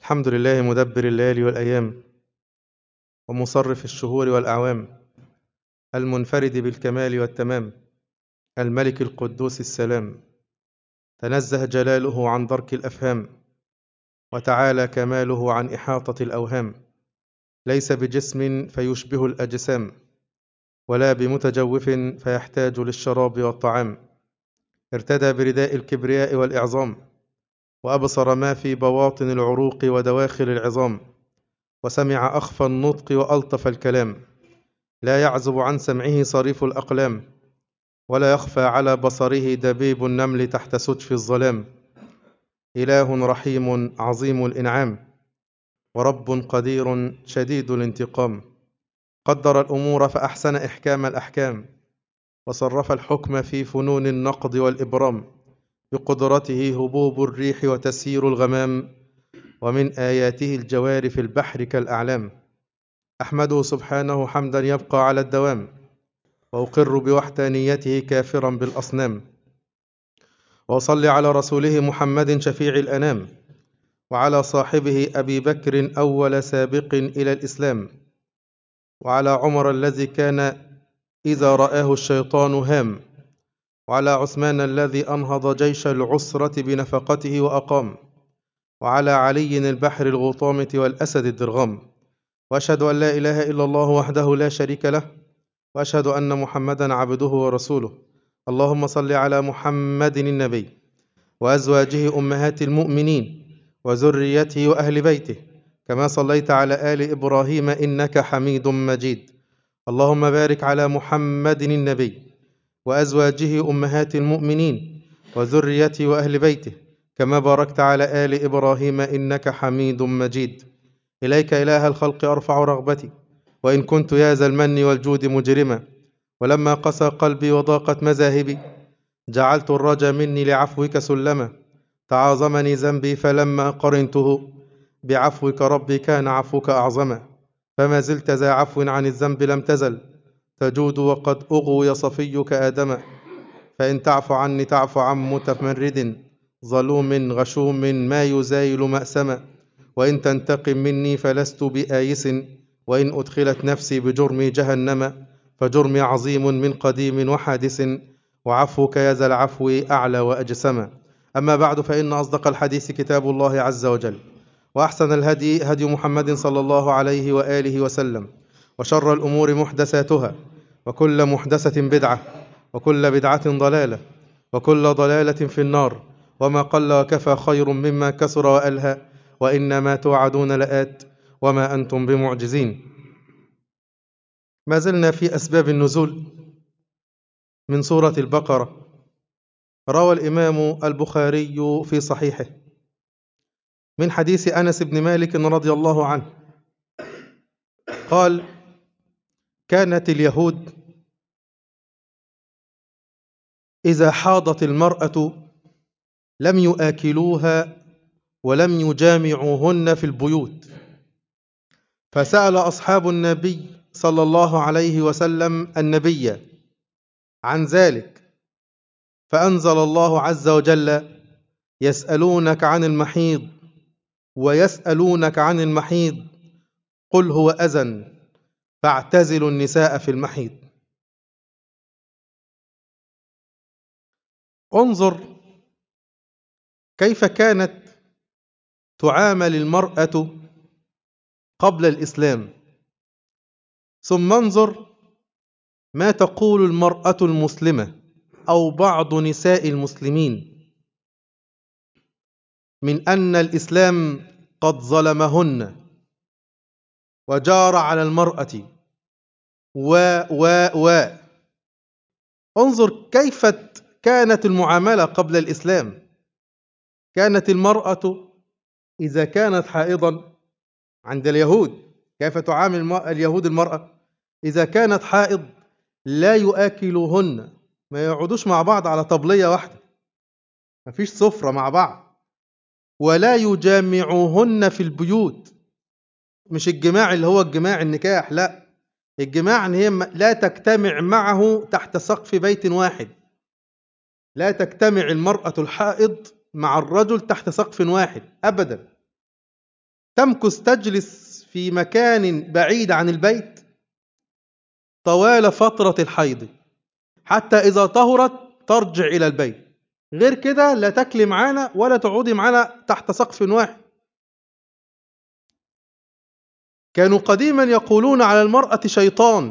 الحمد لله مدبر الليالي والأيام ومصرف الشهور والأعوام المنفرد بالكمال والتمام الملك القدوس السلام تنزه جلاله عن درك الأفهام وتعالى كماله عن إحاطة الأوهام ليس بجسم فيشبه الأجسام ولا بمتجوف فيحتاج للشراب والطعام ارتدى برداء الكبرياء والإعظام وأبصر ما في بواطن العروق ودواخل العظام وسمع أخفى النطق وألطف الكلام لا يعزب عن سمعه صريف الأقلام ولا يخفى على بصره دبيب النمل تحت سجف الظلام إله رحيم عظيم الإنعام ورب قدير شديد الانتقام قدر الأمور فأحسن إحكام الأحكام وصرف الحكم في فنون النقد والإبرام بقدرته هبوب الريح وتسيير الغمام ومن آياته الجوار في البحر كالأعلام أحمده سبحانه حمدا يبقى على الدوام وأقر بوحدانيته كافرا بالأصنام وأصلي على رسوله محمد شفيع الأنام وعلى صاحبه أبي بكر أول سابق إلى الإسلام وعلى عمر الذي كان إذا رآه الشيطان هام وعلى عثمان الذي أنهض جيش العسرة بنفقته وأقام وعلى علي البحر الغطامة والأسد الدرغام وأشهد أن لا إله إلا الله وحده لا شريك له وأشهد أن محمدا عبده ورسوله اللهم صل على محمد النبي وأزواجه أمهات المؤمنين وذريته وأهل بيته كما صليت على آل إبراهيم إنك حميد مجيد اللهم بارك على محمد النبي وأزواجه أمهات المؤمنين وذريته وأهل بيته كما باركت على آل إبراهيم إنك حميد مجيد إليك إله الخلق أرفع رغبتي وإن كنت يا ذا المن والجود مجرما ولما قسى قلبي وضاقت مذاهبي جعلت الرجا مني لعفوك سلما تعاظمني ذنبي فلما قرنته بعفوك ربي كان عفوك أعظما فما زلت ذا عفو عن الذنب لم تزل تجود وقد أغوي صفيك آدما فإن تعف عني تعف عن متمرد ظلوم غشوم ما يزايل مأسما وإن تنتقم مني فلست بآيس وإن أدخلت نفسي بجرمي جهنم فجرمي عظيم من قديم وحادث وعفوك يا ذا العفو أعلى وأجسما أما بعد فإن أصدق الحديث كتاب الله عز وجل وأحسن الهدي هدي محمد صلى الله عليه وآله وسلم وشر الأمور محدثاتها وكل محدثة بدعة وكل بدعة ضلالة وكل ضلالة في النار وما قل وكفى خير مما كسر وألهى وإنما توعدون لآت وما أنتم بمعجزين ما زلنا في أسباب النزول من سورة البقرة روى الإمام البخاري في صحيحه من حديث أنس بن مالك رضي الله عنه قال كانت اليهود إذا حاضت المرأة لم يآكلوها ولم يجامعوهن في البيوت فسأل أصحاب النبي صلى الله عليه وسلم النبي عن ذلك فأنزل الله عز وجل يسألونك عن المحيض ويسألونك عن المحيض قل هو أذى فاعتزلوا النساء في المحيض انظر كيف كانت تعامل المرأة قبل الإسلام ثم انظر ما تقول المرأة المسلمة أو بعض نساء المسلمين من أن الإسلام قد ظلمهن وجار على المرأة و و و انظر كيف كانت المعاملة قبل الإسلام كانت المرأة إذا كانت حائضا عند اليهود كيف تعامل اليهود المرأة إذا كانت حائض لا يؤكلوهن ما يقعدوش مع بعض على طبلية واحدة مفيش سفرة مع بعض ولا يجامعوهن في البيوت مش الجماع اللي هو الجماع النكاح لا الجماع ان هي لا تجتمع معه تحت سقف بيت واحد لا تجتمع المرأة الحائض مع الرجل تحت سقف واحد أبدا تمكث تجلس في مكان بعيد عن البيت طوال فترة الحيض حتى إذا طهرت ترجع إلى البيت غير كده لا تاكلي معانا ولا تقعدي معانا تحت سقف واحد كانوا قديما يقولون على المرأة شيطان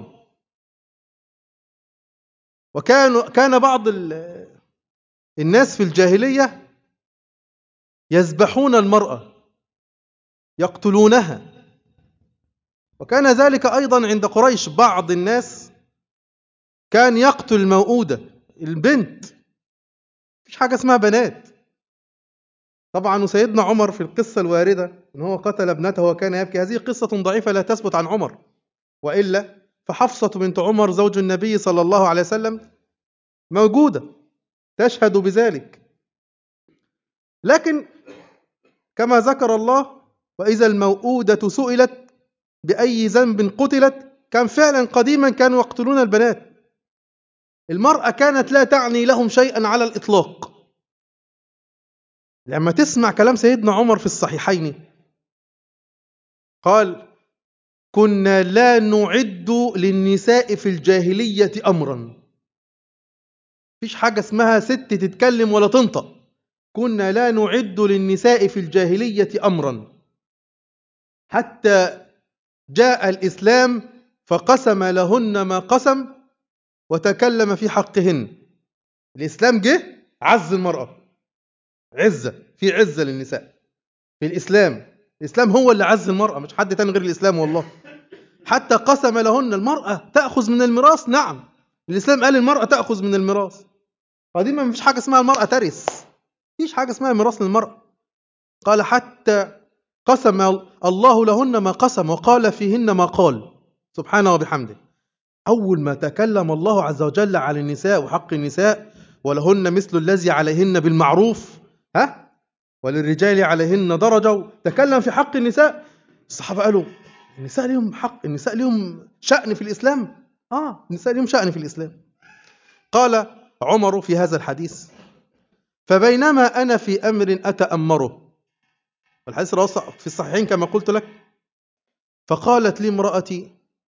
وكانوا كان بعض الناس في الجاهلية يذبحون المرأة يقتلونها وكان ذلك أيضا عند قريش بعض الناس كان يقتل الموؤودة البنت مفيش حاجة اسمها بنات طبعا وسيدنا عمر في القصة الواردة أن هو قتل ابنته وكان يبكي هذه قصة ضعيفة لا تثبت عن عمر وإلا فحفصة بنت عمر زوج النبي صلى الله عليه وسلم موجودة تشهد بذلك لكن كما ذكر الله وإذا الموؤودة سئلت بأي ذنب قتلت كان فعلا قديما كانوا يقتلون البنات المرأة كانت لا تعني لهم شيئا على الإطلاق لما تسمع كلام سيدنا عمر في الصحيحين قال كنا لا نعد للنساء في الجاهلية أمرا فيش حاجة اسمها ست تتكلم ولا تنطق كنا لا نعد للنساء في الجاهلية أمرا حتى جاء الإسلام فقسم لهن ما قسم وتكلم في حقهن الإسلام جه عز المرأة عزة في عزة للنساء في الإسلام الإسلام هو اللي عز المرأة مش حد تاني غير الإسلام والله حتى قسم لهن المرأة تأخذ من الميراث نعم الإسلام قال المرأة تأخذ من الميراث قديما مفيش حاجة اسمها المرأة ترث مفيش حاجة اسمها ميراث للمرأة قال حتى قسم الله لهن ما قسم وقال فيهن ما قال سبحانه وبحمده أول ما تكلم الله عز وجل على النساء وحق النساء ولهن مثل الذي عليهن بالمعروف ها وللرجال عليهن درجة تكلم في حق النساء الصحابة قالوا النساء لهم حق النساء لهم شأن في الإسلام آه النساء لهم شأن في الإسلام قال عمر في هذا الحديث فبينما أنا في أمر أتأمره والحديث في الصحيحين كما قلت لك فقالت لي امرأتي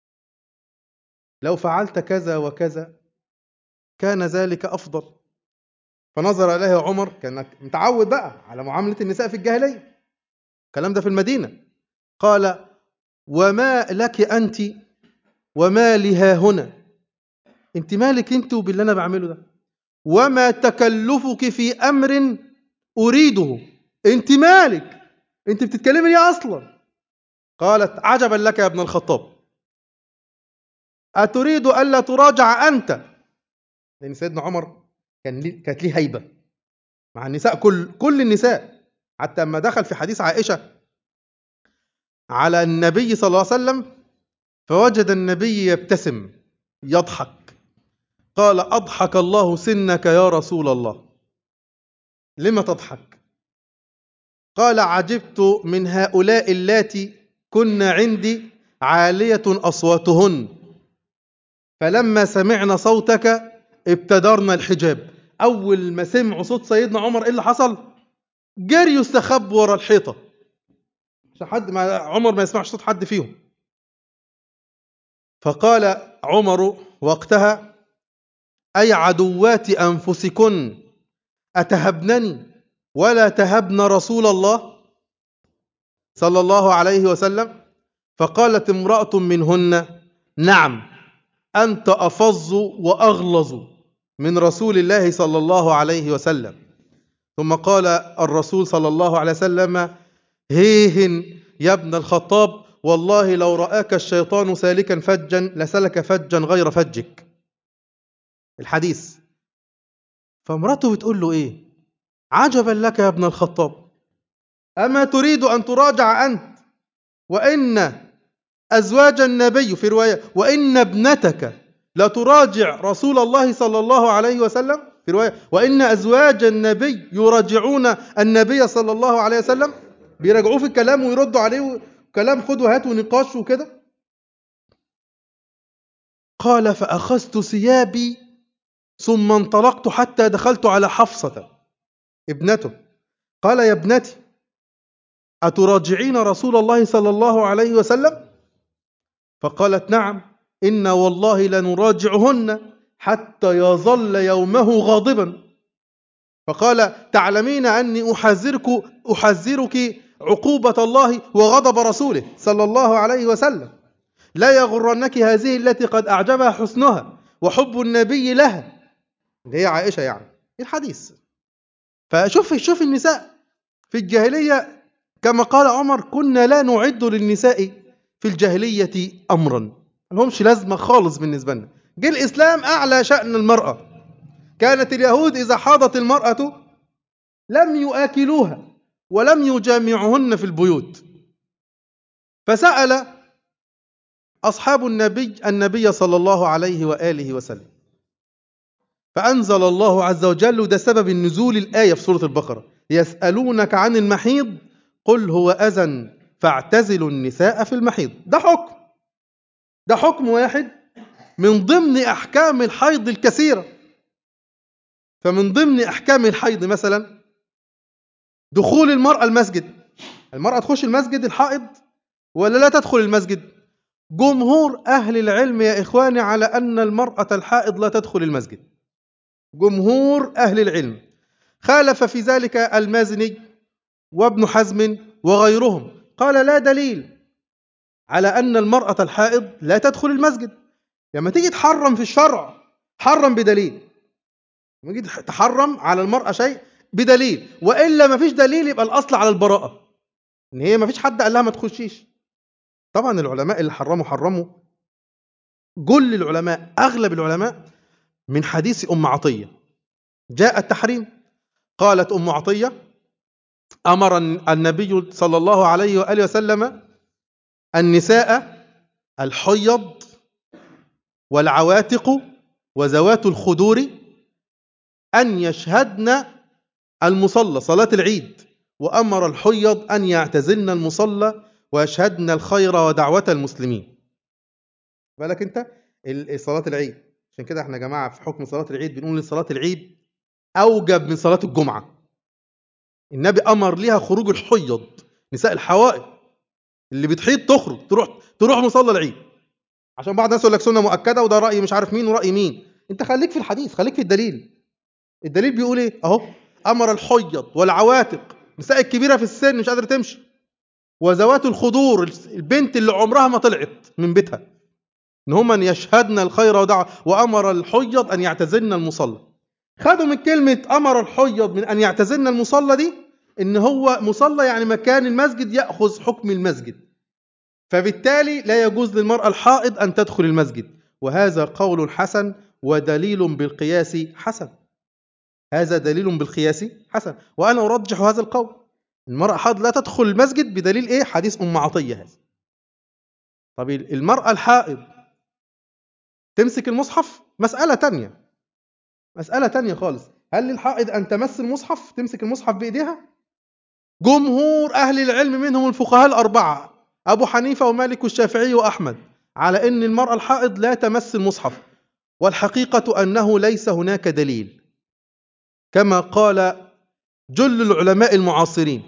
لو فعلت كذا وكذا كان ذلك أفضل فنظر إليه عمر كان متعود بقى على معاملة النساء في الجاهلية الكلام ده في المدينة قال وما لك أنت وما لها هنا انت مالك انت وباللي انا بعمله ده وما تكلفك في امر اريده انت مالك انت بتتكلمي ليه اصلا قالت عجبا لك يا ابن الخطاب اتريد الا تراجع انت لان سيدنا عمر كان لي كانت ليه هيبه مع النساء كل كل النساء حتى لما دخل في حديث عائشه على النبي صلى الله عليه وسلم فوجد النبي يبتسم يضحك قال أضحك الله سنك يا رسول الله لم تضحك قال عجبت من هؤلاء اللاتي كن عندي عالية أصواتهن فلما سمعنا صوتك ابتدرنا الحجاب أول ما سمعوا صوت سيدنا عمر إيه اللي حصل جري يستخب ورا الحيطة عشان حد ما عمر ما يسمعش صوت حد فيهم فقال عمر وقتها أي عدوات أنفسكن أتهبنني ولا تهبن رسول الله صلى الله عليه وسلم فقالت امرأة منهن نعم أنت أفظ وأغلظ من رسول الله صلى الله عليه وسلم ثم قال الرسول صلى الله عليه وسلم هيه يا ابن الخطاب والله لو رآك الشيطان سالكا فجا لسلك فجا غير فجك الحديث فامرأته بتقول له ايه عجبا لك يا ابن الخطاب أما تريد أن تراجع أنت وإن أزواج النبي في رواية وإن ابنتك لا تراجع رسول الله صلى الله عليه وسلم في رواية وإن أزواج النبي يراجعون النبي صلى الله عليه وسلم بيراجعوه في الكلام ويردوا عليه كلام خد وهات ونقاش وكده قال فأخذت ثيابي ثم انطلقت حتى دخلت على حفصة ابنته قال يا ابنتي أتراجعين رسول الله صلى الله عليه وسلم فقالت نعم إنا والله لنراجعهن حتى يظل يومه غاضبا فقال تعلمين أني أحذرك, أحذرك عقوبة الله وغضب رسوله صلى الله عليه وسلم لا يغرنك هذه التي قد أعجبها حسنها وحب النبي لها اللي هي عائشة يعني الحديث فشوف شوف النساء في الجاهلية كما قال عمر كنا لا نعد للنساء في الجاهلية أمرا لهمش لازمة خالص بالنسبة لنا جه الإسلام أعلى شأن المرأة كانت اليهود إذا حاضت المرأة لم يآكلوها ولم يجامعهن في البيوت فسأل أصحاب النبي النبي صلى الله عليه وآله وسلم فأنزل الله عز وجل وده سبب النزول الآية في سورة البقرة يسألونك عن المحيض قل هو أذى فاعتزلوا النساء في المحيض ده حكم ده حكم واحد من ضمن أحكام الحيض الكثيرة فمن ضمن أحكام الحيض مثلا دخول المرأة المسجد المرأة تخش المسجد الحائض ولا لا تدخل المسجد جمهور أهل العلم يا إخواني على أن المرأة الحائض لا تدخل المسجد جمهور أهل العلم خالف في ذلك المازني وابن حزم وغيرهم قال لا دليل على أن المرأة الحائض لا تدخل المسجد لما تيجي تحرم في الشرع حرم بدليل لما تيجي تحرم على المرأة شيء بدليل وإلا ما فيش دليل يبقى الأصل على البراءة إن هي ما فيش حد قال لها ما تخشيش طبعا العلماء اللي حرموا حرموا كل العلماء أغلب العلماء من حديث أم عطية جاء التحريم قالت أم عطية أمر النبي صلى الله عليه وآله وسلم النساء الحيض والعواتق وذوات الخدور أن يشهدن المصلى صلاة العيد وأمر الحيض أن يعتزلن المصلى ويشهدن الخير ودعوة المسلمين بالك أنت صلاة العيد عشان كده احنا يا جماعة في حكم صلاة العيد بنقول ان صلاة العيد أوجب من صلاة الجمعة النبي أمر ليها خروج الحيض نساء الحوائط اللي بتحيض تخرج تروح تروح مصلى العيد عشان بعض الناس يقول لك سنة مؤكدة وده رأي مش عارف مين ورأي مين انت خليك في الحديث خليك في الدليل الدليل بيقول ايه اهو أمر الحيض والعواتق نساء الكبيرة في السن مش قادرة تمشي وذوات الخضور البنت اللي عمرها ما طلعت من بيتها ان هم يشهدن الخير ودعوة وامر الحيض ان يعتزلن المصلى خدوا من كلمة امر الحيض من ان يعتزلن المصلى دي ان هو مصلى يعني مكان المسجد يأخذ حكم المسجد فبالتالي لا يجوز للمرأة الحائض ان تدخل المسجد وهذا قول حسن ودليل بالقياس حسن هذا دليل بالقياس حسن وانا ارجح هذا القول المرأة حائض لا تدخل المسجد بدليل ايه حديث ام عطية هذا طب المرأة الحائض تمسك المصحف مسألة تانية مسألة تانية خالص هل للحائض أن تمس المصحف تمسك المصحف بإيديها جمهور أهل العلم منهم الفقهاء الأربعة أبو حنيفة ومالك والشافعي وأحمد على أن المرأة الحائض لا تمس المصحف والحقيقة أنه ليس هناك دليل كما قال جل العلماء المعاصرين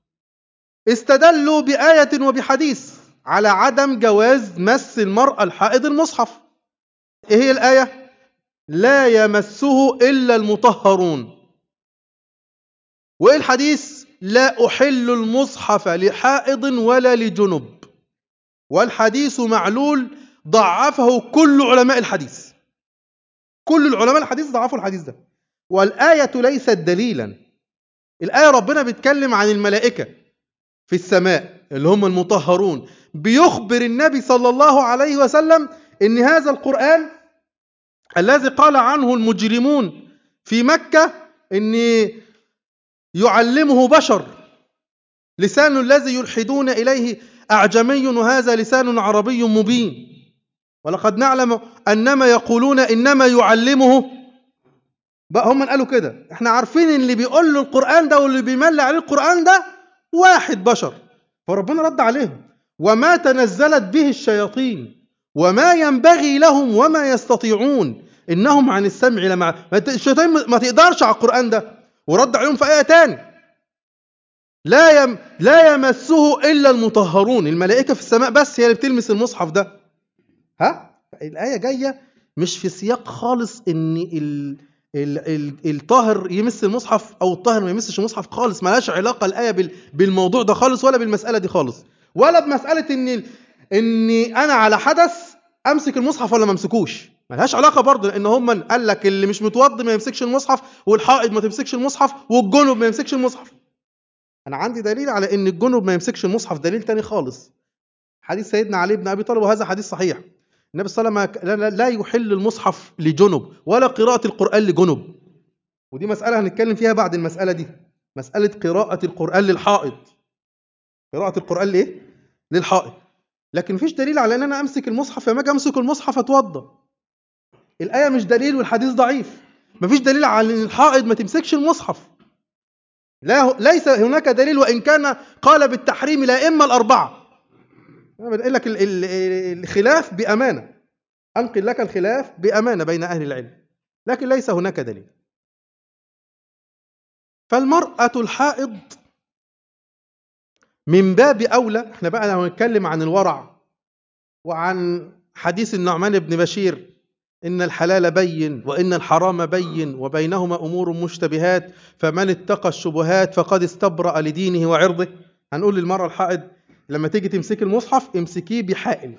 استدلوا بآية وبحديث على عدم جواز مس المرأة الحائض المصحف ايه هي الآية لا يمسه إلا المطهرون وإيه الحديث لا أحل المصحف لحائض ولا لجنب والحديث معلول ضعفه كل علماء الحديث كل العلماء الحديث ضعفوا الحديث ده والآية ليست دليلا الآية ربنا بيتكلم عن الملائكة في السماء اللي هم المطهرون بيخبر النبي صلى الله عليه وسلم ان هذا القرآن الذي قال عنه المجرمون في مكة ان يعلمه بشر لسان الذي يلحدون إليه أعجمي وهذا لسان عربي مبين ولقد نعلم أنما يقولون إنما يعلمه بقى هم قالوا كده احنا عارفين اللي بيقول له القرآن ده واللي بيملى عليه القرآن ده واحد بشر فربنا رد عليهم وما تنزلت به الشياطين وما ينبغي لهم وما يستطيعون إنهم عن السمع لمع الشيطان ما تقدرش على القرآن ده ورد عليهم في آية تاني لا يم لا يمسه الا المطهرون الملائكه في السماء بس هي اللي بتلمس المصحف ده ها الايه جايه مش في سياق خالص ان ال ال ال الطاهر يمس المصحف او الطاهر ما يمسش المصحف خالص ملهاش علاقه الايه بال بالموضوع ده خالص ولا بالمساله دي خالص ولا بمساله ان اني انا على حدث امسك المصحف ولا ما امسكوش ملهاش علاقه برضه لان هم قال لك اللي مش متوضي ما يمسكش المصحف والحائض ما تمسكش المصحف والجنب ما يمسكش المصحف انا عندي دليل على ان الجنب ما يمسكش المصحف دليل تاني خالص حديث سيدنا علي بن ابي طالب وهذا حديث صحيح النبي صلى الله عليه وسلم لا يحل المصحف لجنب ولا قراءة القرآن لجنب ودي مسألة هنتكلم فيها بعد المسألة دي مسألة قراءة القرآن للحائض قراءة القرآن لإيه؟ للحائض لكن مفيش دليل على ان انا امسك المصحف لما اجي امسك المصحف اتوضى الايه مش دليل والحديث ضعيف مفيش دليل على ان الحائض ما تمسكش المصحف لا ليس هناك دليل وان كان قال بالتحريم الائمه الاربعه انا بنقل لك الخلاف بامانه انقل لك الخلاف بامانه بين اهل العلم لكن ليس هناك دليل فالمراه الحائض من باب اولى احنا بقى لو هنتكلم عن الورع وعن حديث النعمان بن بشير ان الحلال بين وان الحرام بين وبينهما امور مشتبهات فمن اتقى الشبهات فقد استبرأ لدينه وعرضه هنقول للمرأة الحائض لما تيجي تمسكي المصحف امسكيه بحائل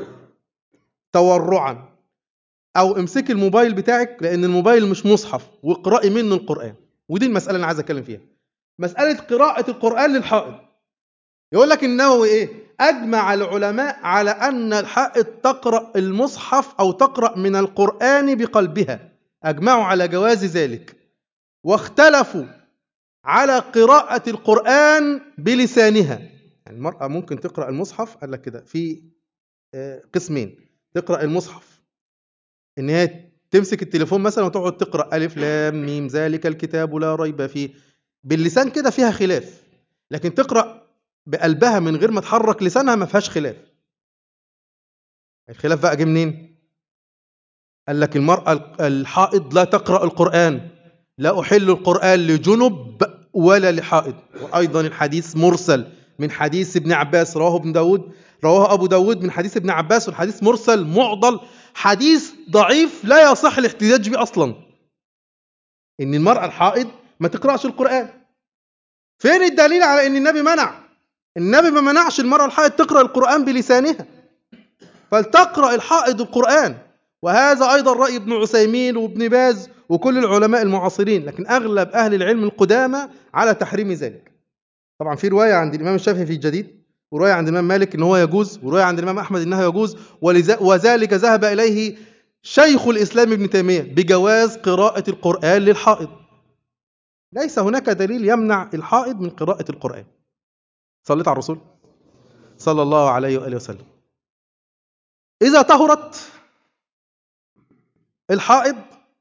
تورعا او امسكي الموبايل بتاعك لان الموبايل مش مصحف واقرأي منه القرآن ودي المسألة اللي أنا عايز اتكلم فيها مسألة قراءة القرآن للحائض يقول لك النووي ايه اجمع العلماء على ان الحائض تقرا المصحف او تقرا من القران بقلبها اجمعوا على جواز ذلك واختلفوا على قراءه القران بلسانها يعني المراه ممكن تقرا المصحف قال لك كده في قسمين تقرا المصحف ان هي تمسك التليفون مثلا وتقعد تقرا الف لام ميم ذلك الكتاب لا ريب فيه باللسان كده فيها خلاف لكن تقرا بقلبها من غير ما تحرك لسانها ما فيهاش خلاف الخلاف بقى جه منين قال لك المرأة الحائض لا تقرأ القرآن لا أحل القرآن لجنب ولا لحائض وأيضا الحديث مرسل من حديث ابن عباس رواه ابن داود رواه أبو داود من حديث ابن عباس والحديث مرسل معضل حديث ضعيف لا يصح الاحتجاج به أصلا إن المرأة الحائض ما تقرأش القرآن فين الدليل على إن النبي منع النبي ما منعش المرأة الحائض تقرأ القرآن بلسانها فلتقرأ الحائض القرآن وهذا أيضا رأي ابن عثيمين وابن باز وكل العلماء المعاصرين لكن أغلب أهل العلم القدامى على تحريم ذلك طبعا في رواية عند الإمام الشافعي في الجديد ورواية عند الإمام مالك إن هو يجوز ورواية عند الإمام أحمد إنها يجوز وذلك ذهب إليه شيخ الإسلام ابن تيمية بجواز قراءة القرآن للحائض ليس هناك دليل يمنع الحائض من قراءة القرآن صليت على الرسول صلى الله عليه وآله وسلم إذا طهرت الحائض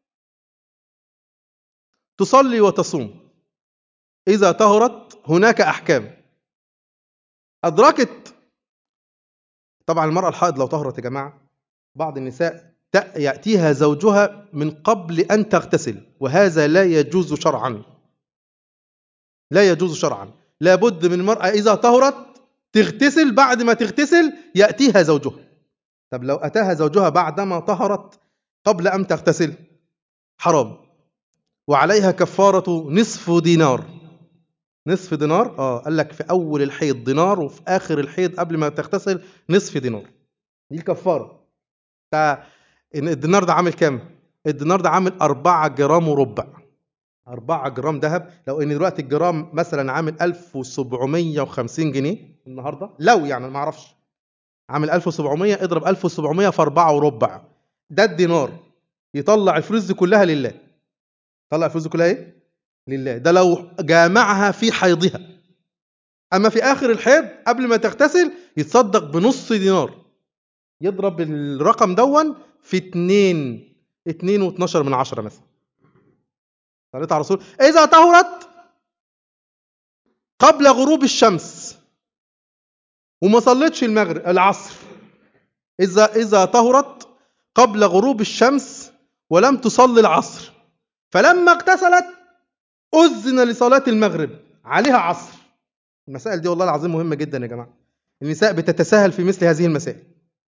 تصلي وتصوم إذا طهرت هناك أحكام أدركت طبعا المرأة الحائض لو طهرت يا جماعة بعض النساء يأتيها زوجها من قبل أن تغتسل وهذا لا يجوز شرعا لا يجوز شرعا لابد من المرأة إذا طهرت تغتسل بعد ما تغتسل يأتيها زوجها طب لو أتاها زوجها بعدما طهرت قبل أن تغتسل حرام وعليها كفارة نصف دينار نصف دينار اه قال لك في أول الحيض دينار وفي آخر الحيض قبل ما تغتسل نصف دينار دي الكفارة الدينار ده عامل كام؟ الدينار ده عامل 4 جرام وربع 4 جرام ذهب لو ان دلوقتي الجرام مثلا عامل 1750 جنيه النهارده لو يعني ما اعرفش عامل 1700 اضرب 1700 في 4 وربع ده الدينار يطلع الفلوس دي كلها لله طلع الفلوس دي كلها ايه لله ده لو جامعها في حيضها اما في اخر الحيض قبل ما تغتسل يتصدق بنص دينار يضرب الرقم دون في 2 2 و12 من عشرة مثلا صليت على الرسول إذا طهرت قبل غروب الشمس وما صليتش المغرب العصر إذا إذا طهرت قبل غروب الشمس ولم تصلي العصر فلما اغتسلت أذن لصلاة المغرب عليها عصر المسائل دي والله العظيم مهمة جدا يا جماعة النساء بتتساهل في مثل هذه المسائل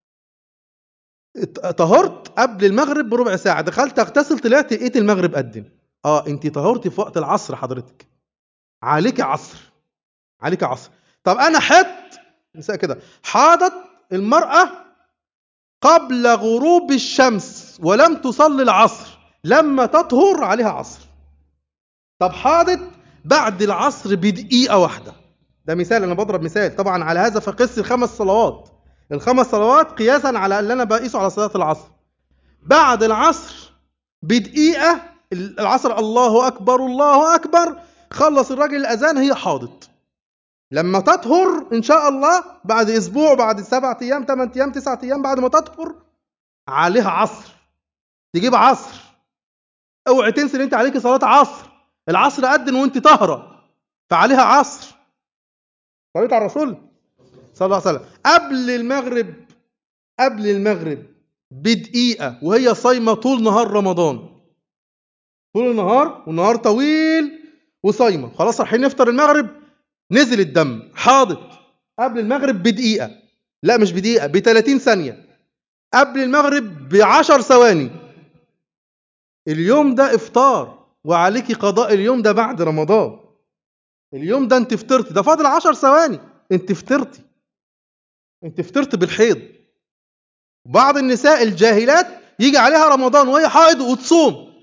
طهرت قبل المغرب بربع ساعة دخلت اغتسل طلعت لقيت المغرب قدم اه انت طهرتي في وقت العصر حضرتك عليك عصر عليك عصر طب انا حط نساء كده حاضت المرأة قبل غروب الشمس ولم تصلي العصر لما تطهر عليها عصر طب حاضت بعد العصر بدقيقة واحدة ده مثال أنا بضرب مثال طبعا على هذا فقس الخمس صلوات الخمس صلوات قياسا على اللي أنا بقيسه على صلاة العصر بعد العصر بدقيقة العصر الله أكبر الله أكبر خلص الراجل الأذان هي حاضت لما تطهر إن شاء الله بعد أسبوع بعد سبعة أيام ثمان أيام تسعة أيام بعد ما تطهر عليها عصر تجيب عصر اوعي تنسي ان انت عليك صلاه عصر العصر أذن وانت طاهره فعليها عصر صليت على الرسول صلى الله عليه وسلم قبل المغرب قبل المغرب بدقيقه وهي صايمه طول نهار رمضان طول النهار والنهار طويل وصايمه خلاص رايحين نفطر المغرب نزل الدم حاضت قبل المغرب بدقيقه لا مش بدقيقه ب 30 ثانيه قبل المغرب ب 10 ثواني اليوم ده افطار وعليك قضاء اليوم ده بعد رمضان اليوم ده انت فطرت ده فاضل 10 ثواني انت فطرتي انت فطرت بالحيض بعض النساء الجاهلات يجي عليها رمضان وهي حائض وتصوم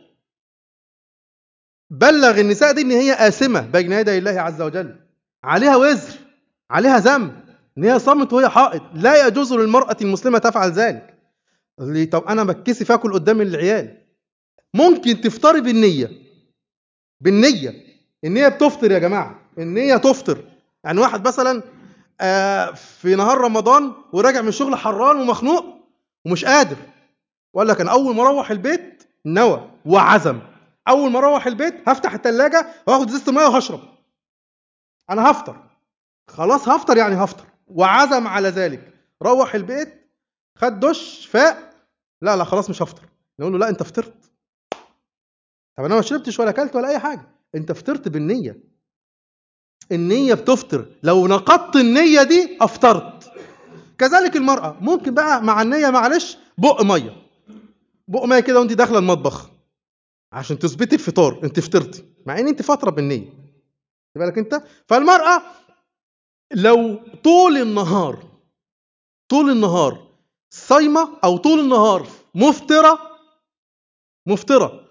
بلغ النساء دي ان هي آثمة بين يدي الله عز وجل عليها وزر عليها ذنب ان هي صامت وهي حائض لا يجوز للمرأة المسلمة تفعل ذلك اللي طب انا بتكسف اكل قدام العيال ممكن تفطري بالنية بالنية النية بتفطر يا جماعة النية تفطر يعني واحد مثلا آه، في نهار رمضان وراجع من الشغل حران ومخنوق ومش قادر وقال لك انا اول ما اروح البيت نوى وعزم اول ما اروح البيت هفتح الثلاجه واخد ازازه ميه وهشرب انا هفطر خلاص هفطر يعني هفطر وعزم على ذلك روح البيت خد دش فاق لا لا خلاص مش هفطر نقول له لا انت فطرت طب انا ما شربتش ولا اكلت ولا اي حاجه انت فطرت بالنيه النيه بتفطر لو نقضت النيه دي افطرت كذلك المراه ممكن بقى مع النيه معلش بق ميه بق ميه كده وانت داخله المطبخ عشان تثبتي الفطار انت فطرتي مع ان انت فاطره بالنيه خد بالك انت فالمراه لو طول النهار طول النهار صايمه او طول النهار مفطره مفطره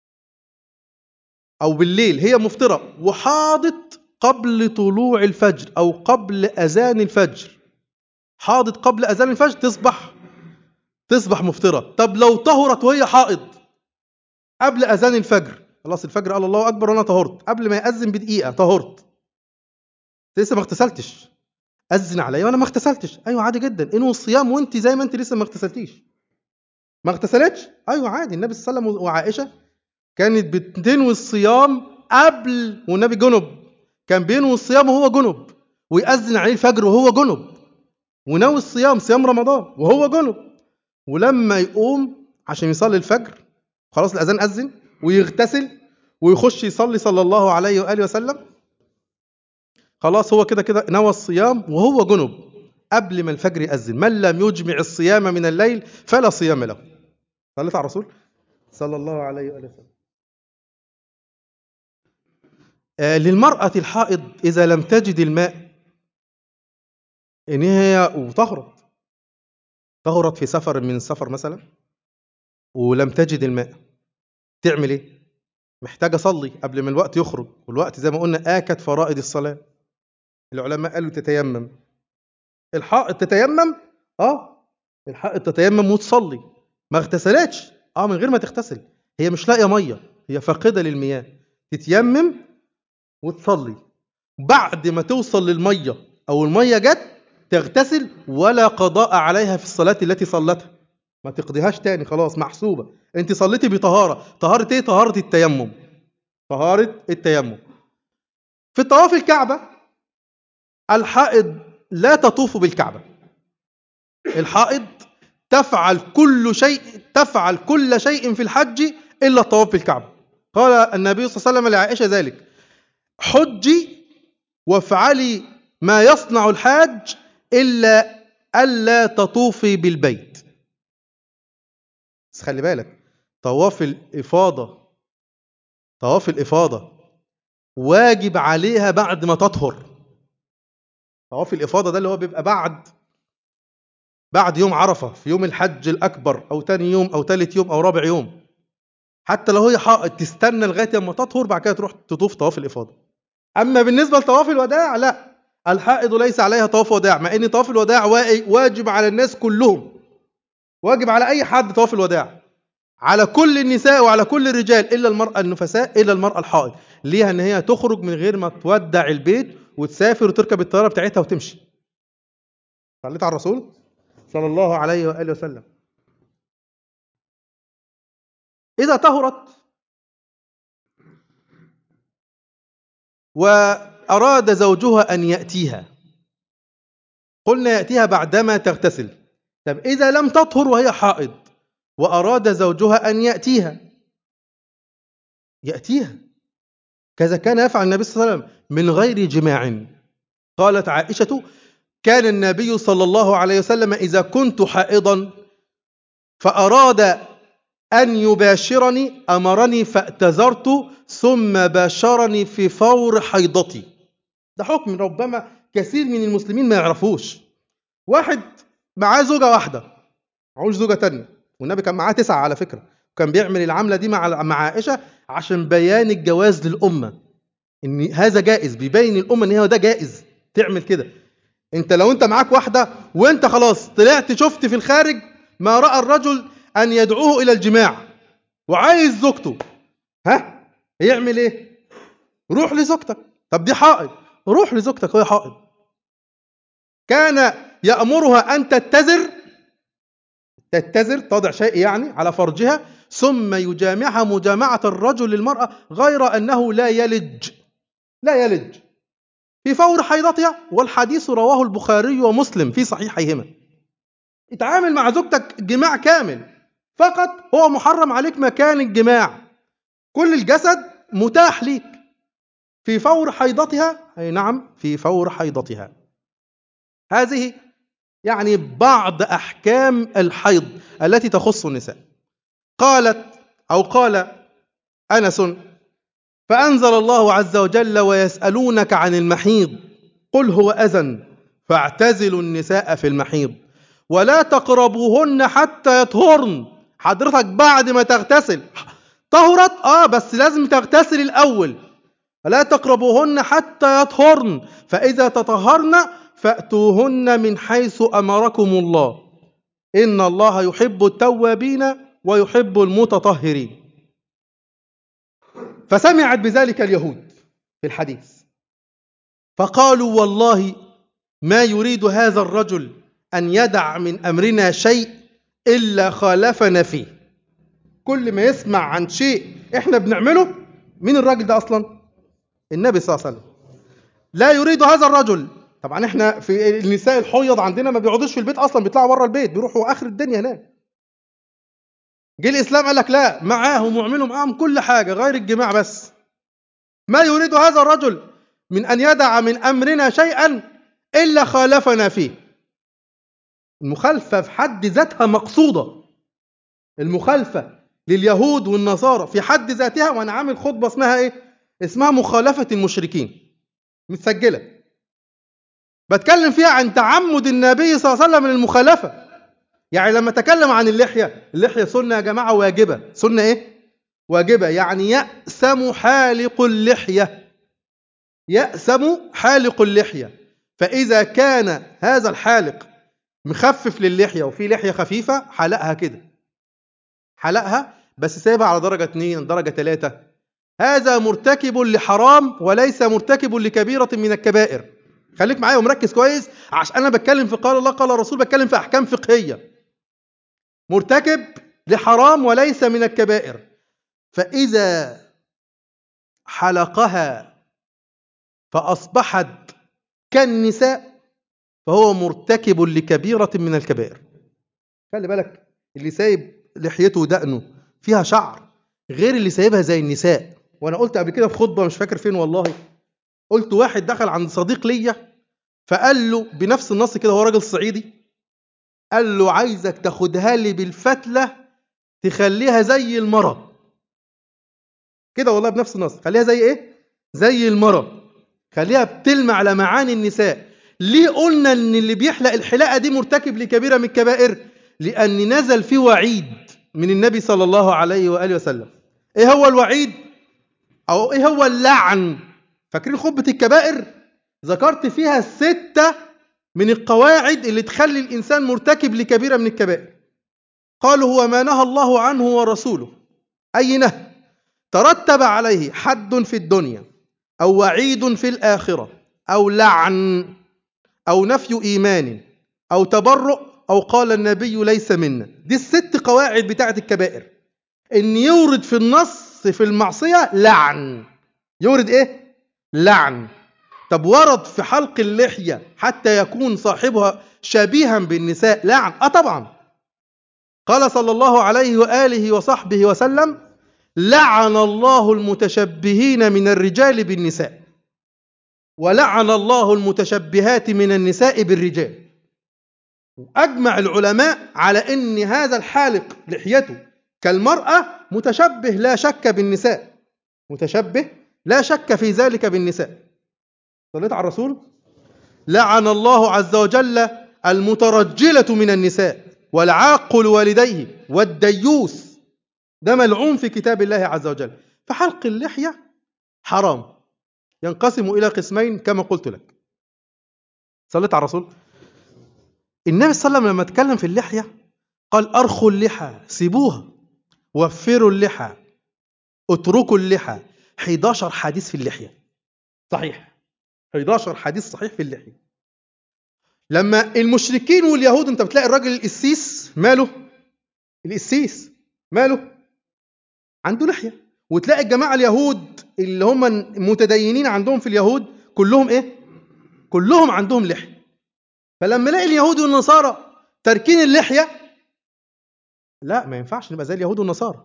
او بالليل هي مفطره وحاضت قبل طلوع الفجر او قبل اذان الفجر حاضت قبل اذان الفجر تصبح تصبح مفطره طب لو طهرت وهي حائض قبل اذان الفجر خلاص الفجر قال الله اكبر وانا طهرت قبل ما ياذن بدقيقه طهرت لسه ما اغتسلتش اذن عليا وانا ما اغتسلتش ايوه عادي جدا انوي الصيام وانت زي ما انت لسه ما اغتسلتيش ما اغتسلتش ايوه عادي النبي صلى الله عليه وسلم وعائشه كانت بتنوي الصيام قبل والنبي جنب كان بينوي الصيام وهو جنب ويأذن عليه الفجر وهو جنب ونوي الصيام صيام رمضان وهو جنب ولما يقوم عشان يصلي الفجر خلاص الأذان أذن ويغتسل ويخش يصلي صلى الله عليه وآله وسلم خلاص هو كده كده نوى الصيام وهو جنب قبل ما الفجر يأذن من لم يجمع الصيام من الليل فلا صيام له صليت على الرسول صلى الله عليه وآله وسلم آه، للمرأة الحائض إذا لم تجد الماء إن هي وطهرت طهرت في سفر من السفر مثلا ولم تجد الماء تعمل ايه محتاجه اصلي قبل ما الوقت يخرج والوقت زي ما قلنا اكد فرائض الصلاه العلماء قالوا تتيمم الحائط تتيمم اه الحائط تتيمم وتصلي ما اغتسلتش اه من غير ما تغتسل هي مش لاقيه ميه هي فاقده للمياه تتيمم وتصلي بعد ما توصل للميه او الميه جت تغتسل ولا قضاء عليها في الصلاه التي صلتها ما تقضيهاش تاني خلاص محسوبه انت صليتي بطهاره طهاره ايه طهاره التيمم طهاره التيمم في طواف الكعبه الحائض لا تطوف بالكعبه الحائض تفعل كل شيء تفعل كل شيء في الحج الا الطواف بالكعبه قال النبي صلى الله عليه وسلم لعائشه ذلك حجي وافعلي ما يصنع الحاج إلا ألا تطوفي بالبيت بس خلي بالك طواف الإفاضة طواف الإفاضة واجب عليها بعد ما تطهر طواف الإفاضة ده اللي هو بيبقى بعد بعد يوم عرفة في يوم الحج الأكبر أو تاني يوم أو تالت يوم أو رابع يوم حتى لو هي حائط تستنى لغاية لما تطهر بعد كده تروح تطوف طواف الإفاضة أما بالنسبة لطواف الوداع لا الحائض ليس عليها طواف وداع مع ان طواف الوداع واجب على الناس كلهم واجب على اي حد طواف الوداع على كل النساء وعلى كل الرجال الا المراه النفساء الا المراه الحائض ليها ان هي تخرج من غير ما تودع البيت وتسافر وتركب الطياره بتاعتها وتمشي صليت على الرسول صلى الله عليه واله وسلم اذا طهرت و أراد زوجها أن يأتيها قلنا يأتيها بعدما تغتسل طب إذا لم تطهر وهي حائض وأراد زوجها أن يأتيها يأتيها كذا كان يفعل النبي صلى الله عليه وسلم من غير جماع قالت عائشة كان النبي صلى الله عليه وسلم إذا كنت حائضا فأراد أن يباشرني أمرني فاعتذرت ثم باشرني في فور حيضتي ده حكم ربما كثير من المسلمين ما يعرفوش واحد معاه زوجة واحدة معهوش زوجة تانية والنبي كان معاه تسعة على فكرة كان بيعمل العملة دي مع مع عائشة عشان بيان الجواز للأمة إن هذا جائز بيبين الأمة إن هو ده جائز تعمل كده أنت لو أنت معاك واحدة وأنت خلاص طلعت شفت في الخارج ما رأى الرجل أن يدعوه إلى الجماع وعايز زوجته ها يعمل إيه؟ روح لزوجتك طب دي حائض روح لزوجتك وهي حائض كان يأمرها أن تتزر تتزر تضع شيء يعني على فرجها ثم يجامعها مجامعة الرجل للمرأة غير أنه لا يلج لا يلج في فور حيضتها والحديث رواه البخاري ومسلم في صحيحيهما اتعامل مع زوجتك جماع كامل فقط هو محرم عليك مكان الجماع كل الجسد متاح ليك في فور حيضتها أي نعم في فور حيضتها هذه يعني بعض أحكام الحيض التي تخص النساء قالت أو قال أنس فأنزل الله عز وجل ويسألونك عن المحيض قل هو أذى فاعتزلوا النساء في المحيض ولا تقربوهن حتى يطهرن حضرتك بعد ما تغتسل طهرت اه بس لازم تغتسل الاول فلا تقربوهن حتى يطهرن فإذا تطهرن فأتوهن من حيث أمركم الله إن الله يحب التوابين ويحب المتطهرين فسمعت بذلك اليهود في الحديث فقالوا والله ما يريد هذا الرجل أن يدع من أمرنا شيء إلا خالفنا فيه كل ما يسمع عن شيء إحنا بنعمله مين الراجل ده أصلا النبي صلى الله عليه وسلم لا يريد هذا الرجل طبعا احنا في النساء الحيض عندنا ما بيقعدوش في البيت اصلا بيطلعوا بره البيت بيروحوا اخر الدنيا هناك جه الاسلام قال لك لا معاهم واعملوا معاهم كل حاجه غير الجماع بس ما يريد هذا الرجل من ان يدع من امرنا شيئا الا خالفنا فيه المخالفه في حد ذاتها مقصوده المخالفه لليهود والنصارى في حد ذاتها وانا عامل خطبه اسمها ايه اسمها مخالفة المشركين متسجلة بتكلم فيها عن تعمد النبي صلى الله عليه وسلم للمخالفة يعني لما تكلم عن اللحية اللحية سنة يا جماعة واجبة سنة ايه واجبة يعني يأسم حالق اللحية يأسم حالق اللحية فإذا كان هذا الحالق مخفف للحية وفي لحية خفيفة حلقها كده حلقها بس سايبها على درجة 2 درجة 3 هذا مرتكب لحرام وليس مرتكب لكبيرة من الكبائر خليك معايا ومركز كويس عشان أنا بتكلم في قال الله قال الرسول بتكلم في أحكام فقهية مرتكب لحرام وليس من الكبائر فإذا حلقها فأصبحت كالنساء فهو مرتكب لكبيرة من الكبائر خلي بالك اللي سايب لحيته ودقنه فيها شعر غير اللي سايبها زي النساء وانا قلت قبل كده في خطبه مش فاكر فين والله قلت واحد دخل عند صديق ليا فقال له بنفس النص كده هو راجل صعيدي قال له عايزك تاخدها لي بالفتلة تخليها زي المرة كده والله بنفس النص خليها زي ايه زي المرة خليها بتلمع على معاني النساء ليه قلنا ان اللي بيحلق الحلاقة دي مرتكب لكبيرة من الكبائر لأن نزل فيه وعيد من النبي صلى الله عليه وآله وسلم ايه هو الوعيد او ايه هو اللعن فاكرين خطبة الكبائر ذكرت فيها الستة من القواعد اللي تخلي الإنسان مرتكب لكبيرة من الكبائر قالوا هو ما نهى الله عنه ورسوله أي نهي ترتب عليه حد في الدنيا أو وعيد في الآخرة أو لعن أو نفي إيمان أو تبرؤ أو قال النبي ليس منا دي الست قواعد بتاعت الكبائر إن يورد في النص في المعصية لعن يورد إيه؟ لعن طب ورد في حلق اللحية حتى يكون صاحبها شبيها بالنساء لعن اه طبعا قال صلى الله عليه وآله وصحبه وسلم لعن الله المتشبهين من الرجال بالنساء ولعن الله المتشبهات من النساء بالرجال أجمع العلماء على أن هذا الحالق لحيته كالمرأة متشبه لا شك بالنساء متشبه لا شك في ذلك بالنساء صليت على الرسول لعن الله عز وجل المترجلة من النساء والعاق لوالديه والديوس ده ملعون في كتاب الله عز وجل فحلق اللحية حرام ينقسم إلى قسمين كما قلت لك صليت على الرسول النبي صلى الله عليه وسلم لما اتكلم في اللحية قال أرخوا اللحى سيبوها وفروا اللحى اتركوا اللحى 11 حديث في اللحية صحيح 11 حديث صحيح في اللحية لما المشركين واليهود انت بتلاقي الراجل القسيس ماله القسيس ماله عنده لحية وتلاقي الجماعة اليهود اللي هم متدينين عندهم في اليهود كلهم ايه كلهم عندهم لحية فلما الاقي اليهود والنصارى تاركين اللحية لا ما ينفعش نبقى زي اليهود والنصارى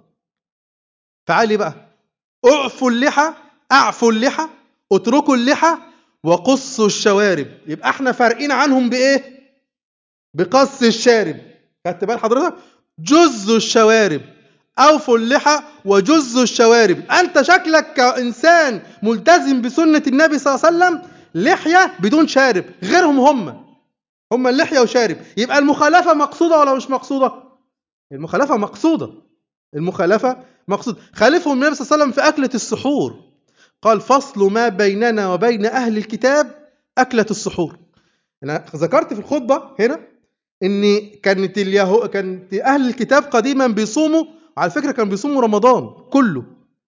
فعالي بقى اعفوا اللحى اعفوا اللحى اتركوا اللحى وقصوا الشوارب يبقى احنا فارقين عنهم بايه بقص الشارب خدت بال حضرتك جزوا الشوارب اوفوا اللحى وجزوا الشوارب انت شكلك كانسان ملتزم بسنه النبي صلى الله عليه وسلم لحيه بدون شارب غيرهم هم هم اللحيه وشارب يبقى المخالفه مقصوده ولا مش مقصوده المخالفه مقصوده المخالفه مقصود خالفهم النبي صلى الله عليه وسلم في اكله السحور قال فصل ما بيننا وبين أهل الكتاب أكلة السحور أنا ذكرت في الخطبة هنا إن كانت اليهو كانت أهل الكتاب قديما بيصوموا على فكرة كانوا بيصوموا رمضان كله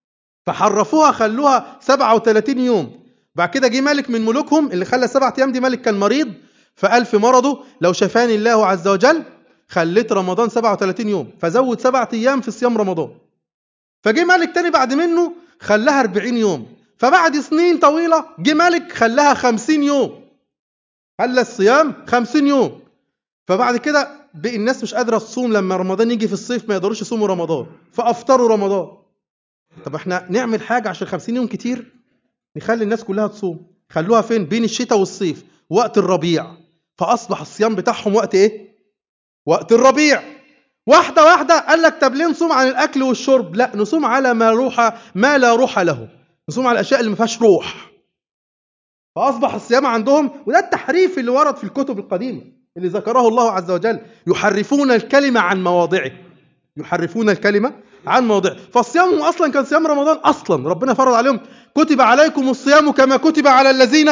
فحرفوها خلوها 37 يوم بعد كده جه ملك من ملوكهم اللي خلى سبعة أيام دي ملك كان مريض فقال في مرضه لو شفاني الله عز وجل خليت رمضان 37 يوم فزود سبعة أيام في صيام رمضان فجه ملك تاني بعد منه خلاها 40 يوم فبعد سنين طويلة جه ملك خلاها خمسين يوم خلى الصيام خمسين يوم فبعد كده بقي الناس مش قادرة تصوم لما رمضان يجي في الصيف ما يقدروش يصوموا رمضان فأفطروا رمضان طب احنا نعمل حاجة عشان خمسين يوم كتير نخلي الناس كلها تصوم خلوها فين بين الشتاء والصيف وقت الربيع فأصبح الصيام بتاعهم وقت ايه وقت الربيع واحدة واحدة قال لك طب ليه نصوم عن الأكل والشرب لا نصوم على ما روح ما لا روح له نصوم على الاشياء اللي ما فيهاش روح فاصبح الصيام عندهم وده التحريف اللي ورد في الكتب القديمه اللي ذكره الله عز وجل يحرفون الكلمه عن مواضعه يحرفون الكلمه عن مواضعه فصيامهم اصلا كان صيام رمضان اصلا ربنا فرض عليهم كتب عليكم الصيام كما كتب على الذين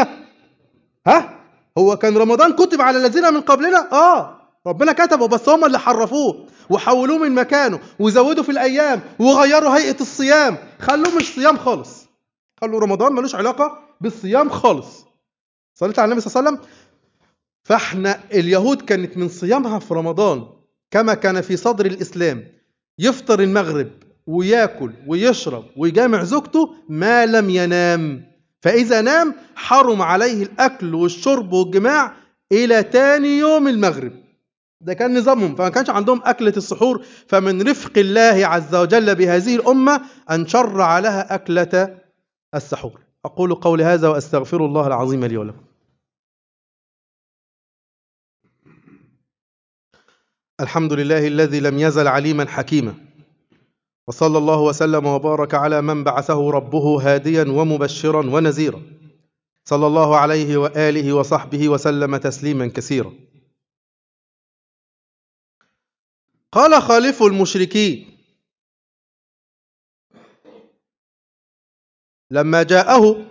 ها هو كان رمضان كتب على الذين من قبلنا اه ربنا كتبه بس هم اللي حرفوه وحولوه من مكانه وزودوا في الايام وغيروا هيئه الصيام خلوه مش صيام خالص خلوا رمضان ملوش علاقة بالصيام خالص صليت على النبي صلى الله عليه وسلم فاحنا اليهود كانت من صيامها في رمضان كما كان في صدر الإسلام يفطر المغرب وياكل ويشرب ويجامع زوجته ما لم ينام فإذا نام حرم عليه الأكل والشرب والجماع إلى تاني يوم المغرب ده كان نظامهم فما كانش عندهم أكلة السحور فمن رفق الله عز وجل بهذه الأمة أن شرع لها أكلة السحور أقول قولي هذا وأستغفر الله العظيم لي ولكم الحمد لله الذي لم يزل عليما حكيما وصلى الله وسلم وبارك على من بعثه ربه هاديا ومبشرا ونذيرا صلى الله عليه واله وصحبه وسلم تسليما كثيرا قال خالف المشركين لما جاءه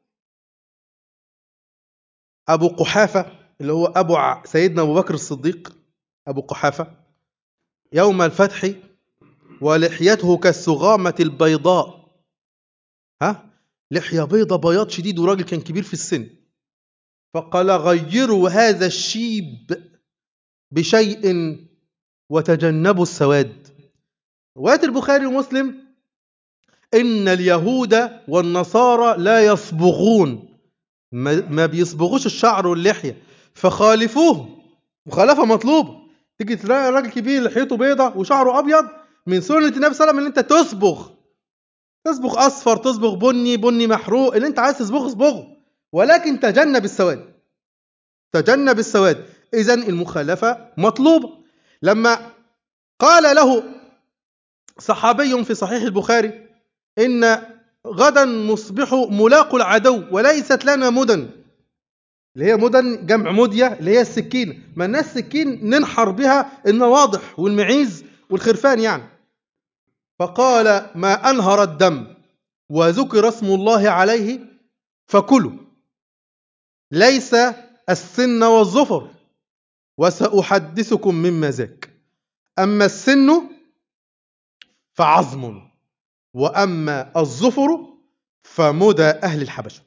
ابو قحافه اللي هو ابو ع- سيدنا ابو بكر الصديق ابو قحافه يوم الفتح ولحيته كالسغامه البيضاء ها لحيه بيضة بياض شديد وراجل كان كبير في السن فقال غيروا هذا الشيب بشيء وتجنبوا السواد رواية البخاري ومسلم إن اليهود والنصارى لا يصبغون ما ما بيصبغوش الشعر واللحية فخالفوه مخالفة مطلوبة تيجي تلاقي راجل كبير لحيته بيضة وشعره أبيض من سنة النبي صلى الله عليه وسلم إن أنت تصبغ تصبغ أصفر تصبغ بني بني محروق اللي أنت عايز تصبغه اصبغه ولكن تجنب السواد تجنب السواد إذا المخالفة مطلوبة لما قال له صحابي في صحيح البخاري إن غدا نصبح ملاق العدو وليست لنا مدن اللي هي مدن جمع مدية اللي هي السكينة ما الناس سكين ننحر بها النواضح والمعيز والخرفان يعني فقال ما أنهر الدم وذكر اسم الله عليه فكلوا ليس السن والظفر وسأحدثكم مما ذاك أما السن فعظم وأما الظفر فمدى أهل الحبشة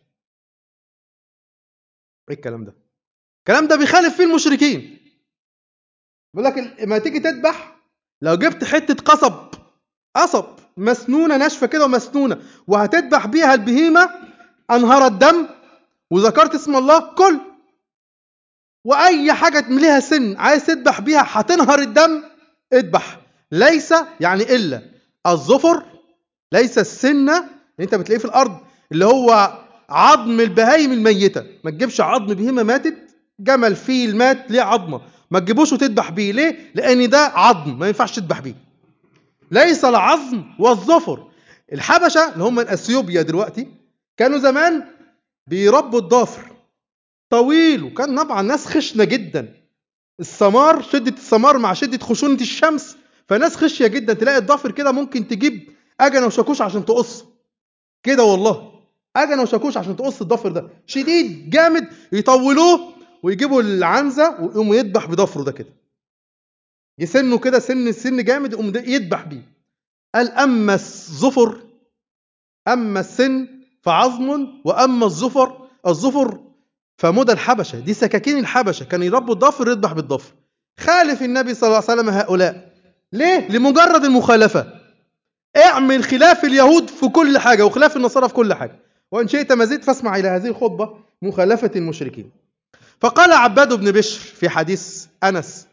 إيه الكلام ده الكلام ده بيخالف فيه المشركين بيقول لك لما تيجي تذبح لو جبت حتة قصب قصب مسنونة ناشفة كده ومسنونة وهتذبح بيها البهيمة أنهر الدم وذكرت اسم الله كل وأي حاجة ليها سن عايز تذبح بيها هتنهر الدم اذبح ليس يعني إلا الظفر ليس السنة اللي أنت بتلاقيه في الأرض اللي هو عظم البهايم الميتة ما تجيبش عظم بهيمة ماتت جمل فيل مات ليه عظمة ما تجيبوش وتذبح بيه ليه؟ لأن ده عظم ما ينفعش تذبح بيه ليس العظم والظفر الحبشة اللي هم من أثيوبيا دلوقتي كانوا زمان بيربوا الضافر طويل وكان طبعا ناس خشنة جدا السمار شدة السمار مع شدة خشونة الشمس فناس خشية جدا تلاقي الضافر كده ممكن تجيب أجنة وشاكوش عشان تقص كده والله أجنة وشاكوش عشان تقص الضفر ده شديد جامد يطولوه ويجيبوا العنزة ويقوموا يذبح بضفره ده كده يسنه كده سن سن جامد يقوم ده يذبح بيه قال أما الظفر أما السن فعظم وأما الظفر الظفر فمدى الحبشة دي سكاكين الحبشة كان يربوا الضفر يذبح بالضفر خالف النبي صلى الله عليه وسلم هؤلاء ليه؟ لمجرد المخالفة اعمل خلاف اليهود في كل حاجة وخلاف النصارى في كل حاجة وإن شئت مزيد فاسمع إلى هذه الخطبة مخالفة المشركين فقال عباد بن بشر في حديث أنس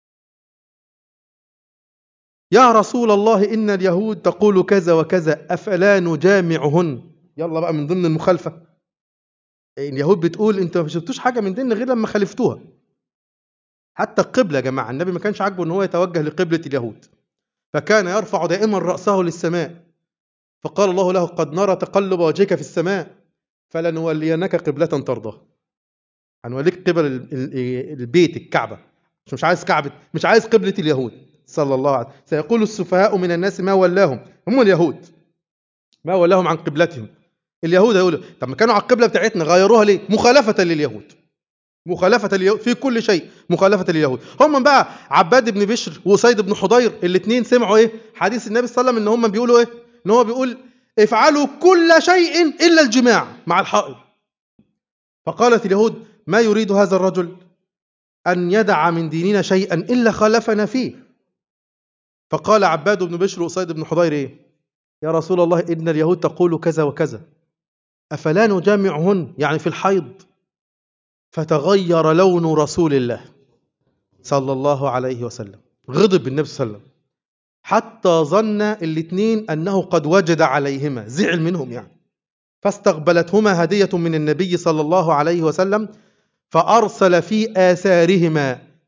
يا رسول الله إن اليهود تقول كذا وكذا أفلا نجامعهن يلا بقى من ضمن المخالفة اليهود بتقول انت ما شفتوش حاجة من ديننا غير لما خالفتوها حتى القبلة يا جماعة النبي ما كانش عاجبه ان هو يتوجه لقبلة اليهود فكان يرفع دائما رأسه للسماء فقال الله له قد نرى تقلب وجهك في السماء فلنولينك قبلة ترضاها هنوليك قبل ال- ال- البيت الكعبة مش مش عايز كعبة مش عايز قبلة اليهود صلى الله عليه وسلم سيقول السفهاء من الناس ما ولاهم هم اليهود ما ولاهم عن قبلتهم اليهود هيقولوا طب ما كانوا على القبلة بتاعتنا غيروها ليه مخالفة لليهود مخالفة اليهود في كل شيء مخالفة لليهود هم بقى عباد بن بشر وسيد بن حضير الاثنين سمعوا ايه حديث النبي صلى الله عليه وسلم ان هم بيقولوا ايه ان هو بيقول افعلوا كل شيء الا الجماع مع الحائض فقالت اليهود ما يريد هذا الرجل ان يدع من ديننا شيئا الا خالفنا فيه فقال عباد بن بشر وسيد بن حضير ايه يا رسول الله ان اليهود تقول كذا وكذا افلا نجامعهن يعني في الحيض فتغير لون رسول الله صلى الله عليه وسلم غضب النبي صلى الله عليه وسلم حتى ظن الاثنين انه قد وجد عليهما زعل منهم يعني فاستقبلتهما هديه من النبي صلى الله عليه وسلم فارسل في اثارهما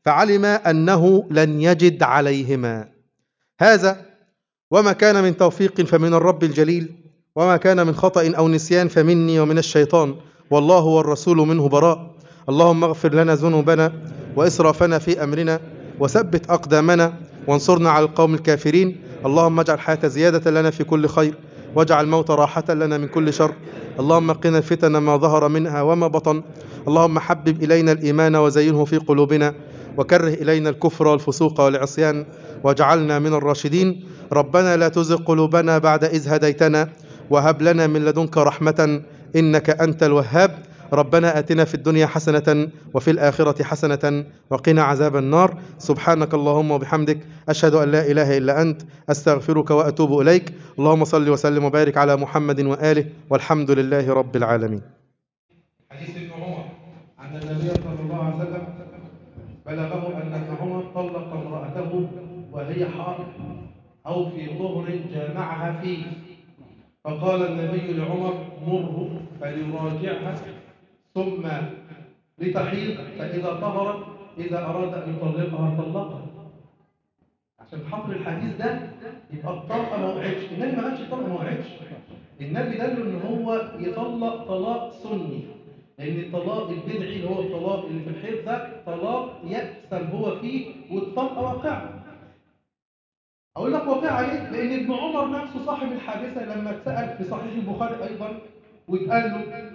فعلم أنه لن يجد عليهما هذا وما كان من توفيق فمن الرب الجليل وما كان من خطأ أو نسيان فمني ومن الشيطان والله والرسول منه براء اللهم اغفر لنا ذنوبنا وإسرافنا في أمرنا وثبت أقدامنا وانصرنا على القوم الكافرين اللهم اجعل الحياة زيادة لنا في كل خير واجعل الموت راحة لنا من كل شر اللهم قنا الفتن ما ظهر منها وما بطن اللهم حبب إلينا الإيمان وزينه في قلوبنا وكره إلينا الكفر والفسوق والعصيان واجعلنا من الراشدين ربنا لا تزغ قلوبنا بعد إذ هديتنا وهب لنا من لدنك رحمة إنك أنت الوهاب ربنا آتنا في الدنيا حسنة وفي الآخرة حسنة وقنا عذاب النار سبحانك اللهم وبحمدك أشهد أن لا إله إلا أنت أستغفرك وأتوب إليك اللهم صل وسلم وبارك على محمد وآله والحمد لله رب العالمين حديث ابن عمر أن النبي صلى الله عليه وسلم بلغه أن ابن عمر طلق امرأته وهي حائض أو في طهر جامعها فيه فقال النبي لعمر مره فليراجعها ثم لتحيض فإذا طهرت إذا أراد أن يطلقها طلقها عشان خاطر الحديث ده يبقى الطلقة ما وقعتش النبي ما قالش الطلقة ما وقعتش النبي دله ان هو يطلق طلاق سني لان الطلاق البدعي اللي هو الطلاق اللي في الحيض ده طلاق يأسم هو فيه والطلقة واقعة اقول لك واقعة ليه؟ لان ابن عمر نفسه صاحب الحادثة لما اتسأل في صحيح البخاري ايضا واتقال له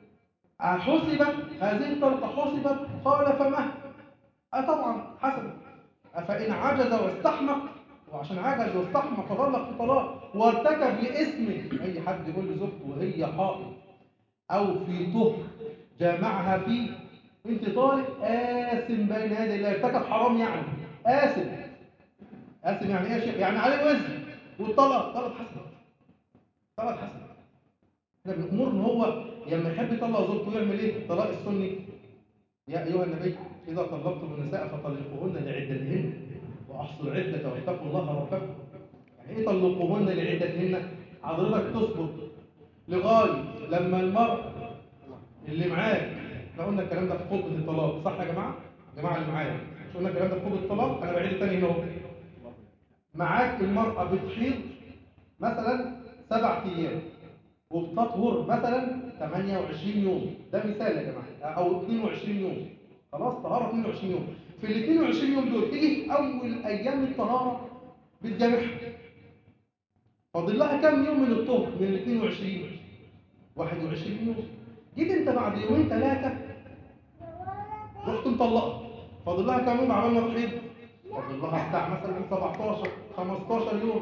حسبت هذه الطلقة حسبت قال فما اه طبعا حسبت فإن عجز واستحمق وعشان عجز واستحمق فطلق في طلاق وارتكب لاسم أي حد يقول لزوجته وهي حائض أو في طهر جامعها فيه أنت طالق آثم بين يدي الله ارتكب حرام يعني آثم آثم يعني إيه يا شيخ؟ يعني عليه وزن والطلق طلق حسن طلق حسن احنا بنأمر ان هو لما يحب يطلق زوجته يعمل ايه؟ الطلاق السني يا أيها النبي إذا طلقتم النساء فطلقوهن لعدتهن وأحصوا العدة واتقوا الله ربكم يعني إيه طلقوهن لعدتهن؟ حضرتك تصبر لغاية لما المرء اللي معاك احنا قلنا الكلام ده في خطبة الطلاق صح يا جماعة؟ الجماعة اللي معايا مش قلنا الكلام ده في خطبة الطلاق؟ أنا بعيد تاني هنا اهو معاك المرأة بتحيض مثلا سبع أيام وبتطهر مثلا 28 يوم ده مثال يا جماعه او 22 يوم خلاص طهاره 22 يوم في ال 22 يوم دول تيجي في اول ايام الطهاره بتجامعها فاضل لها كام يوم من الطهر من ال 22 21 يوم جيت انت بعد يومين ثلاثه رحت مطلقها فاضل لها كام يوم عبال ما تحيض فاضل لها بتاع مثلا 17 15 يوم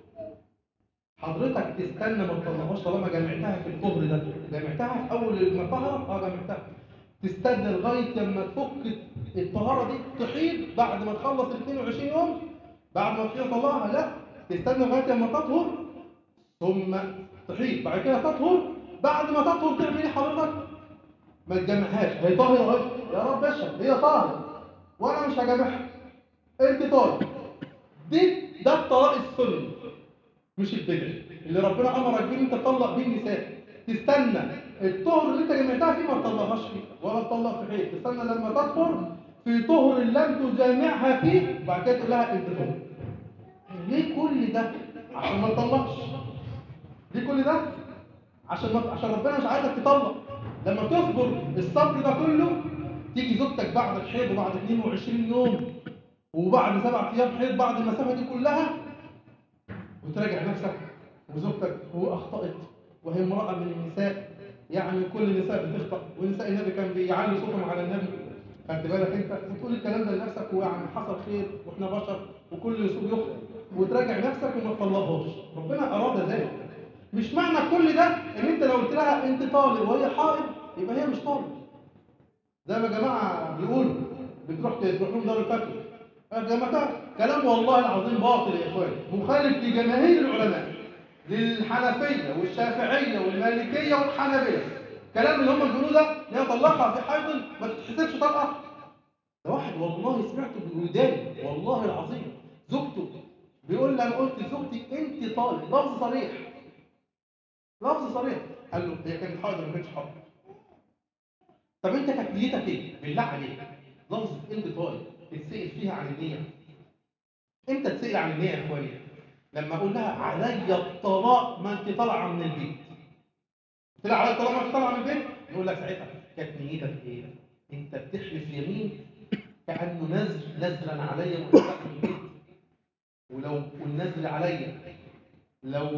حضرتك تستنى ما تطلقهاش طالما جمعتها في الطهر ده جمعتها في اول ما طهرت اه جمعتها تستنى لغايه لما تفك الطهاره دي تحيض بعد ما تخلص ال 22 يوم بعد ما تحيض طلقها لا تستنى لغايه لما تطهر ثم تحيض بعد كده تطهر بعد ما تطهر تعمل ايه حضرتك ما تجمعهاش هي طاهره اهي يا رب اشهد هي طاهره وانا مش هجمعها انت طاهر دي ده الطلاق السني مش البدعي اللي ربنا امرك بيه انت تطلق بيه النساء تستنى الطهر اللي انت جمعتها فيه ما تطلقهاش فيه ولا تطلق في حيث تستنى لما تطهر في طهر لم تجامعها فيه وبعد كده تقول لها انت طهر ليه كل ده عشان ما تطلقش ليه كل ده عشان ما عشان ربنا مش عايزك تطلق لما تصبر الصبر ده كله تيجي زوجتك بعد الحيض وبعد 22 يوم وبعد سبع ايام حيض بعد المسافه دي كلها وتراجع نفسك وزوجتك واخطأت وهي امرأة من النساء يعني كل النساء بتخطأ ونساء النبي كان بيعلي صوتهم على النبي خدت بالك انت وتقول الكلام ده لنفسك ويعني حصل خير واحنا بشر وكل يصوب يخطئ وتراجع نفسك وما تطلقهاش ربنا اراد ذلك مش معنى كل ده ان انت لو قلت لها انت طالب وهي حائض يبقى هي مش طالب زي ما جماعه بيقولوا بتروح تروح لهم دار الفتوى جماعة كلام والله العظيم باطل يا اخوان مخالف لجماهير العلماء للحنفية والشافعية والمالكية والحنابلة الكلام اللي هم بيقولوه ده ان هي طلقها في حيض ما تتحسبش طلقة ده واحد والله سمعته بوداني والله العظيم زوجته بيقول لي انا قلت لزوجتي انت طالب لفظ صريح لفظ صريح قال له هي كانت حائض ما كانتش حائض طب انت كانت نيتك ايه بالله عليك لفظ انت طالب تتسال فيها عن النيه امتى تسال عن النيه يا اخواني لما اقول لها علي الطلاق ما انت طالعه من البيت قلت لها علي الطلاق ما انت طالعه من البيت نقول لك ساعتها كانت نيتك ايه انت بتحلف يمين كانه نذر نذرا علي ما طلعت من البيت ولو والنذر عليا لو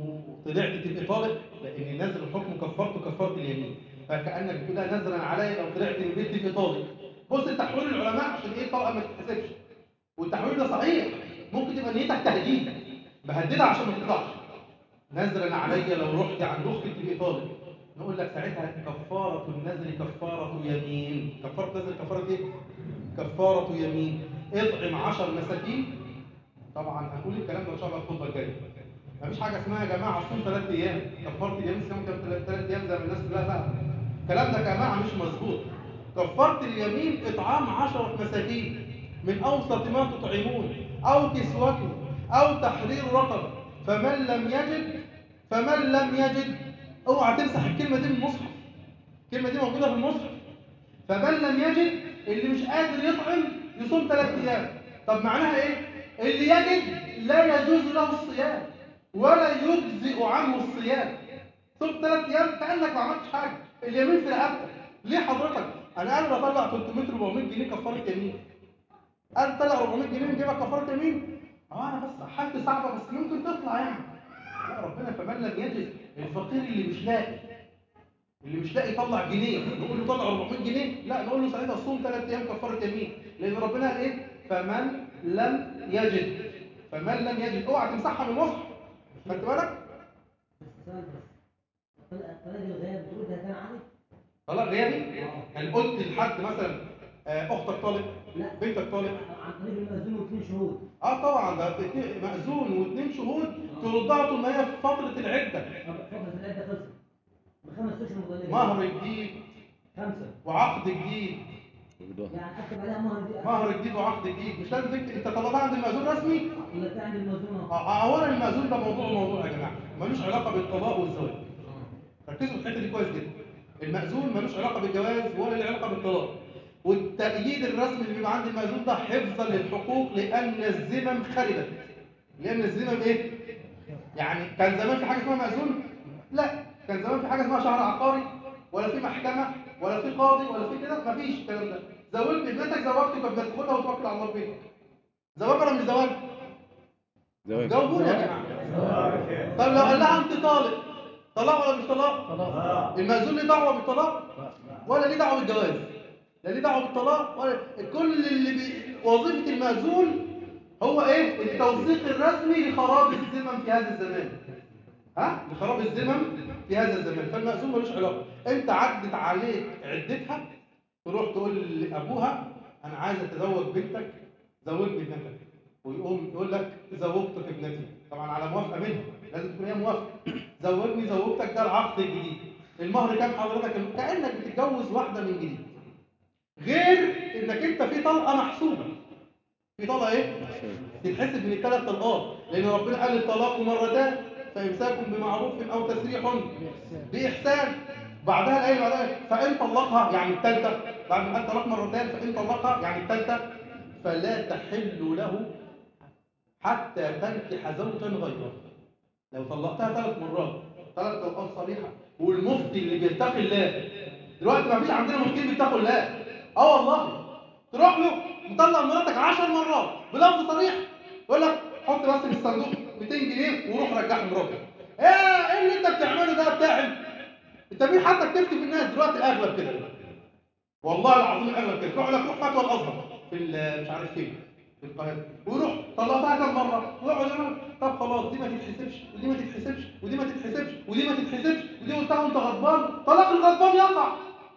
طلعت تبقى طالق لان النذر حكم كفارته كفاره اليمين فكانك بتقول لها نذرا عليا لو طلعت من البيت تبقى طالق بص التحويل العلماء عشان ايه الطلقه ما تتحسبش والتحويل ده صحيح ممكن تبقى نيتك تهديد بهددها عشان ما تطلعش نذرا عليا لو رحت عند اختك تبقى طالق نقول لك ساعتها كفاره النذر كفاره يمين كفاره النذر كفاره ايه كفاره يمين اطعم 10 مساكين طبعا هنقول الكلام ده ان شاء الله الخطبه الجايه مفيش حاجه اسمها يا جماعه صوم ثلاث ايام كفاره اليمين صيام ثلاث ايام زي ما الناس كلها فاهمه الكلام ده يا جماعه مش مظبوط كفاره اليمين اطعام عشرة مساكين من اوسط ما تطعمون او كسوتهم او تحرير رقبه فمن لم يجد فمن لم يجد اوعى تمسح الكلمه دي من المصحف الكلمه دي موجوده في المصحف فمن لم يجد اللي مش قادر يطعم يصوم ثلاث ايام طب معناها ايه اللي يجد لا يجوز له الصيام ولا يجزئ عنه الصيام صوم ثلاث ايام كانك ما عملتش حاجه اليمين في رقبتك ليه حضرتك انا قادر اطلع 300 400 جنيه كفاره يمين قادر اطلع 400 جنيه نجيبها كفاره يمين اه انا بس حالتي صعبه بس ممكن تطلع يعني لا ربنا فمن لم يجد الفقير اللي مش لاقي اللي مش لاقي يطلع جنيه نقول له طلع 400 جنيه لا نقول له ساعتها صوم ثلاث ايام كفاره يمين لان ربنا قال ايه فمن لم يجد فمن لم يجد اوعى تمسحها من المصحف خدت بالك السؤال بس طلع طلع الغياب بتقول ده كان عادي؟ طلاق غيابي يعني قلت لحد مثلا آه، اختك طالق لا بنتك طالق عن طريق المأذون واثنين شهود اه طبعا ده اتنين- مأذون واثنين شهود تردها طول ما هي في فتره العده طب فترة العدة خلصت بخمس اشهر مضلين مهر جديد خمسة وعقد جديد يعني اكتب عليها مهر دي مهر جديد وعقد جديد مش لازم تكتب انت طلعتها عند المأذون رسمي ولا بتاع عند المأذون اهو آه، اولا المأذون ده موضوع موضوع يا جماعه ملوش علاقه بالطلاق والزواج ركزوا في الحته دي كويس جدا المأذون ملوش علاقه بالجواز ولا له علاقه بالطلاق والتأييد الرسمي اللي بيبقى عند المأذون ده حفظا للحقوق لأن الذمم خربت لأن الذمم إيه؟ يعني كان زمان في حاجة اسمها مأذون؟ لا كان زمان في حاجة اسمها شهر عقاري ولا في محكمة ولا في قاضي ولا في كده مفيش الكلام ده زوجت ابنتك زوجتك ابنتك خدها وتوكل على الله في بيتك زواج ولا مش زواج؟ زواج جاوبوني يا جماعة طب لو قال لها أنت طالق طلاق ولا مش طلاق؟ المأذون ليه دعوة بالطلاق؟ ولا ليه دعوة بالجواز؟ لا ليه دعوة بالطلاق ولا كل اللي بي... وظيفة المأذون هو ايه؟ التوثيق الرسمي لخراب الذمم في هذا الزمان. ها؟ لخراب الذمم في هذا الزمان، فالمأذون ملوش علاقة. أنت عدت عليك عدتها تروح تقول لأبوها أنا عايز أتزوج بنتك زوج بنتك ويقوم يقول لك زوجتك ابنتي طبعا على موافقة منه لازم تكون هي موافقة زوجني زوجتك ده العقد الجديد المهر كام حضرتك كأنك بتتجوز واحدة من جديد غير انك انت في طلقه محسوبه في طلقه ايه تتحسب من الثلاث طلقات لان ربنا قال الطلاق مرتان فامساك بمعروف او تسريح باحسان بعدها الايه اللي بعدها إيه؟ فان طلقها يعني الثالثه بعد ما قال طلاق مرتان فان طلقها يعني الثالثه فلا تحل له حتى تنكح زوجا غيره لو طلقتها ثلاث مرات ثلاث طلقات صريحه والمفتي اللي بيتقي الله دلوقتي ما فيش عندنا مفتين بيتقوا الله اه والله تروح له مطلق مراتك 10 مرات بلفظ صريح يقول لك حط بس في الصندوق 200 جنيه وروح رجعها مراتك ايه ايه اللي انت بتعمله ده بتاعي انت مين حتى بتفتي في الناس دلوقتي الاغلب كده والله العظيم الاغلب كده يقول لك روح فتوى الازهر في ال- مش عارف فين في القاهره ويروح طلقتها كم مره ويقعد يقول طب خلاص دي ما تتحسبش ودي ما تتحسبش ودي ما تتحسبش ودي ما تتحسبش ودي قلتها وانت غضبان طلاق الغضبان يقع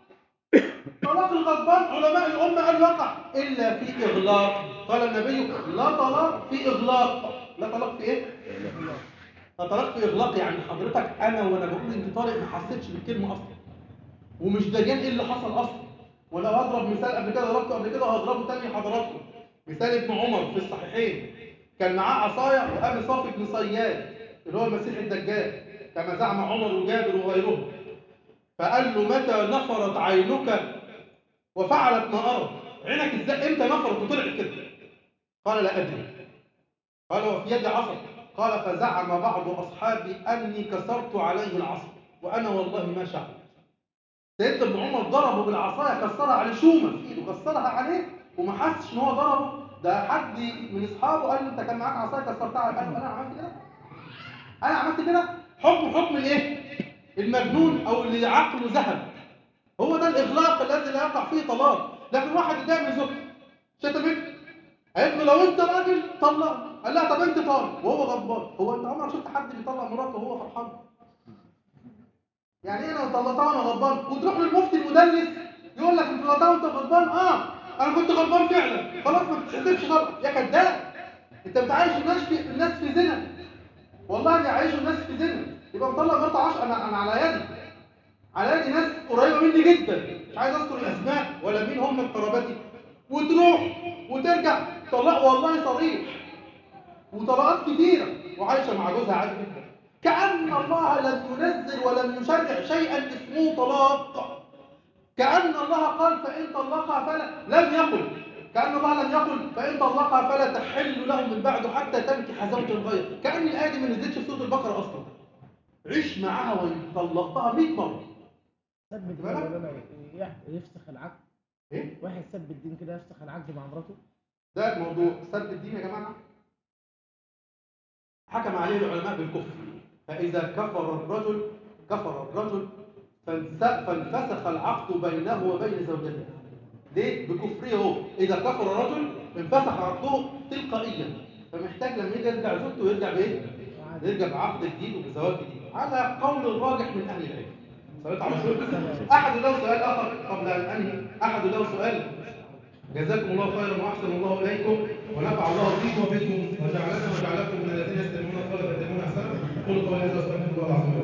طلاق الغضبان علماء الأمة قالوا يقع إلا في إغلاق قال النبي لا طلاق في إغلاق لا طلاق في إيه؟ لا طلاق في إغلاق يعني حضرتك أنا وأنا بقول أنت طالق ما حسيتش بالكلمة أصلا ومش دريان إيه اللي حصل أصلا ولو هضرب مثال قبل كده ضربته قبل كده هضربه تاني لحضراتكم مثال ابن عمر في الصحيحين كان معاه عصاية وقام صافي بن صياد اللي هو المسيح الدجال كما زعم عمر وجابر وغيرهم فقال له متى نفرت عينك وفعلت ما أرى عينك ازاي امتى نفرت وطلعت كده قال لا ادري قال وفي يدي عصا قال فزعم بعض اصحابي اني كسرت عليه العصا وانا والله ما شعرت سيدنا ابن عمر ضربه بالعصايه كسرها عليه شومه في ايده كسرها عليه وما حسش ان هو ضربه ده حد من اصحابه قال له انت كان معاك عصايه كسرتها عليه قال له انا عملت كده انا عملت كده حكم حكم الايه المجنون او اللي عقله ذهب هو ده الاغلاق الذي لا يقع فيه طلاق لكن واحد اتضايق من زوجته شتمته قالت له لو انت راجل طلق قال لها طب انت طالق وهو غضبان هو انت عمرك شفت حد بيطلق مراته وهو فرحان يعني ايه انا طلقتها وانا غضبان وتروح للمفتي المدلس يقول لك انت طلقتها وانت غضبان اه انا كنت غضبان فعلا خلاص ما تتحسبش طبعا يا كذاب انت بتعيش الناس في الناس في زنا والله بيعيشوا الناس في زنا يبقى مطلق مراته عش انا انا على يدي على يدي ناس قريبه مني جدا مش عايز اذكر الاسماء ولا مين هم من قرابتي وتروح وترجع طلاق والله صريح وطلقات كتيره وعايشه مع جوزها عادي جدا كأن الله لم ينزل ولم يشرع شيئا اسمه طلاق كأن الله قال فإن طلقها فلا لم يقل كأن الله لم يقل فإن طلقها فلا تحل له من بعده حتى تنكح زوجا غيره كأن الآية دي ما نزلتش في سورة البقرة أصلا عيش معاها وإن طلقتها 100 مرة سب الدين بالك؟ ولا لا يح- يفسخ العقد إيه؟ واحد سب الدين كده يفسخ العقد مع مراته ده موضوع سب الدين يا جماعة حكم عليه العلماء بالكفر فإذا كفر الرجل كفر الرجل فانس- فانفسخ العقد بينه وبين زوجته ليه؟ بكفره هو إذا كفر الرجل انفسخ عقده تلقائيا فمحتاج لما يجي يرجع زوجته يرجع بإيه؟ يرجع بعقد جديد وبزواج جديد على قول الراجح من أهل العلم صليت على رسول الله أحد له سؤال آخر قبل أن أنهي أحد له سؤال جزاكم الله خيرا واحسن الله اليكم ونفع الله بكم وبكم وجعلنا وجعلكم من الذين يستمعون القول فيتبعون احسنه قولوا قولي هذا واستغفر الله العظيم